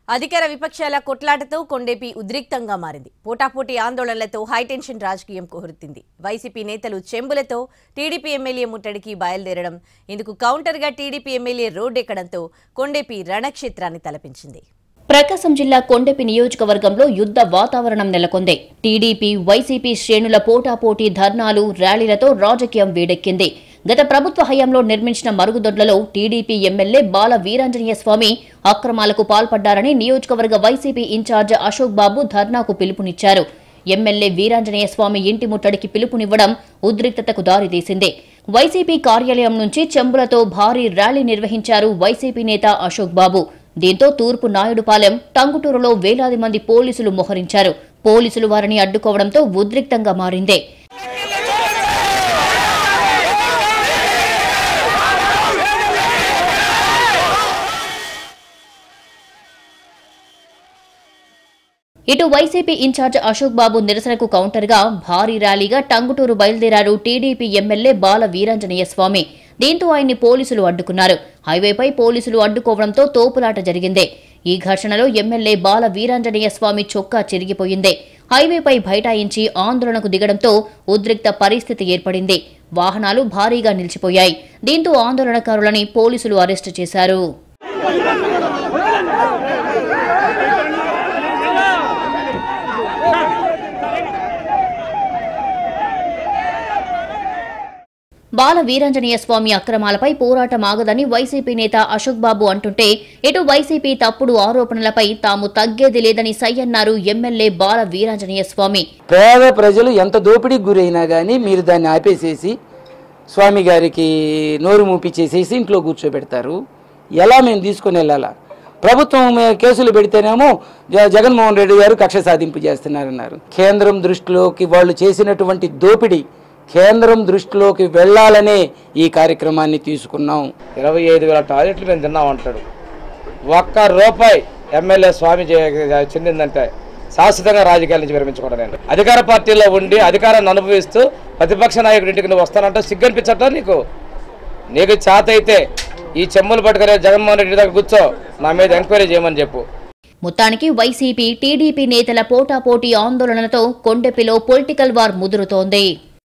అధికార విపక్షాల కొట్లాటతో కొండేపి ఉద్రిక్తంగా మారింది పోటాపోటీ ఆందోళనలతో హైటెన్షన్ రాజకీయం కుహురుతుంది వైసీపీ నేతలు చెంబులతో టీడీపీ ఎమ్మెల్యే ముట్టడికి బయలుదేరడం ఇందుకు కౌంటర్గా టీడీపీ ఎమ్మెల్యే రోడ్డెక్కడంతో కొండేపి రణక్షేత్రాన్ని తలపించింది ప్రకాశం జిల్లా కొండపి నియోజకవర్గంలో యుద్ధ వాతావరణం నెలకొంది టీడీపీ వైసీపీ శ్రేణుల పోటాపోటీ ధర్నాలు ర్యాలీలతో రాజకీయం వేడెక్కింది గత ప్రభుత్వ హయాంలో నిర్మించిన మరుగుదొడ్లలో టీడీపీ ఎమ్మెల్యే బాల వీరాంజనేయ స్వామి అక్రమాలకు పాల్పడ్డారని నియోజకవర్గ వైసీపీ ఇన్ఛార్జ్ అశోక్ బాబు ధర్నాకు పిలుపునిచ్చారు ఎమ్మెల్యే వీరాంజనేయ స్వామి ఇంటి ముట్టడికి పిలుపునివ్వడం ఉద్రిక్తతకు దారితీసింది వైసీపీ కార్యాలయం నుంచి చెంబులతో భారీ ర్యాలీ నిర్వహించారు వైసీపీ నేత అశోక్ బాబు దీంతో తూర్పు నాయుడుపాలెం టంగుటూరులో వేలాది మంది పోలీసులు మోహరించారు పోలీసులు వారిని అడ్డుకోవడంతో ఉద్రిక్తంగా మారింది ఇటు వైసీపీ ఇన్ఛార్జ్ అశోక్ బాబు నిరసనకు కౌంటర్గా భారీ ర్యాలీగా టంగుటూరు బయలుదేరారు టీడీపీ ఎమ్మెల్యే బాల వీరాంజనేయ స్వామి దీంతో ఆయన్ని పోలీసులు అడ్డుకున్నారు హైవేపై పోలీసులు అడ్డుకోవడంతో తోపులాట జరిగింది ఈ ఘర్షణలో ఎమ్మెల్యే బాల వీరాంజనేయ స్వామి చొక్కా చిరిగిపోయింది హైవేపై బైఠాయించి ఆందోళనకు దిగడంతో ఉద్రిక్త పరిస్థితి ఏర్పడింది వాహనాలు భారీగా నిలిచిపోయాయి దీంతో ఆందోళనకారులని పోలీసులు అరెస్టు చేశారు బాల వీరాంజనేయ స్వామి అక్రమాలపై పోరాటం ఆగదని వైసీపీ నేత అశోక్ బాబు అంటుంటే ఇటు వైసీపీ తప్పుడు ఆరోపణలపై తాము తగ్గేది లేదని సై అన్నారు ఎమ్మెల్యే బాల వీరాంజనేయ స్వామి పేద ప్రజలు ఎంత దోపిడీకి గురైనా కానీ మీరు దాన్ని ఆపేసేసి స్వామి గారికి నోరు మూపిచ్చేసేసి ఇంట్లో కూర్చోబెడతారు ఎలా మేము తీసుకొని వెళ్ళాలా ప్రభుత్వం మే- కేసులు పెడితేనేమో జ- జగన్మోహన్ రెడ్డి గారు కక్ష సాధింపు చేస్తున్నారన్నారు కేంద్రం దృష్టిలోకి వాళ్ళు చేసినటువంటి దోపిడీ కేంద్రం దృష్టిలోకి వెళ్ళాలనే ఈ కార్యక్రమాన్ని తీసుకున్నాం ఇరవై ఐదు వేల టాయిలెట్లు మేము తిన్నాం అంటాడు ఒక్క రూపాయి ఎమ్మెల్యే స్వామి చే- చెందిందంటే శాశ్వతంగా రాజకీయాల నుంచి విరమించుకోవడం నేను అధికార పార్టీలో ఉండి అధికారాన్ని అనుభవిస్తూ ప్రతిపక్ష నాయకుడి ఇంటికి నువ్వు వస్తానంటే సిగ్గనిపించట్లా నీకు నీకు చేత అయితే ఈ చెమ్ములు పట్టుకునే జగన్మోహన్ రెడ్డి దగ్గర కూర్చో నా మీద ఎంక్వైరీ చేయమని చెప్పు మొత్తానికి వైసీపీ టీడీపీ నేతల పోటాపోటీ ఆందోళనలతో కొండెపిలో పొలిటికల్ వార్ ముదురుతోంది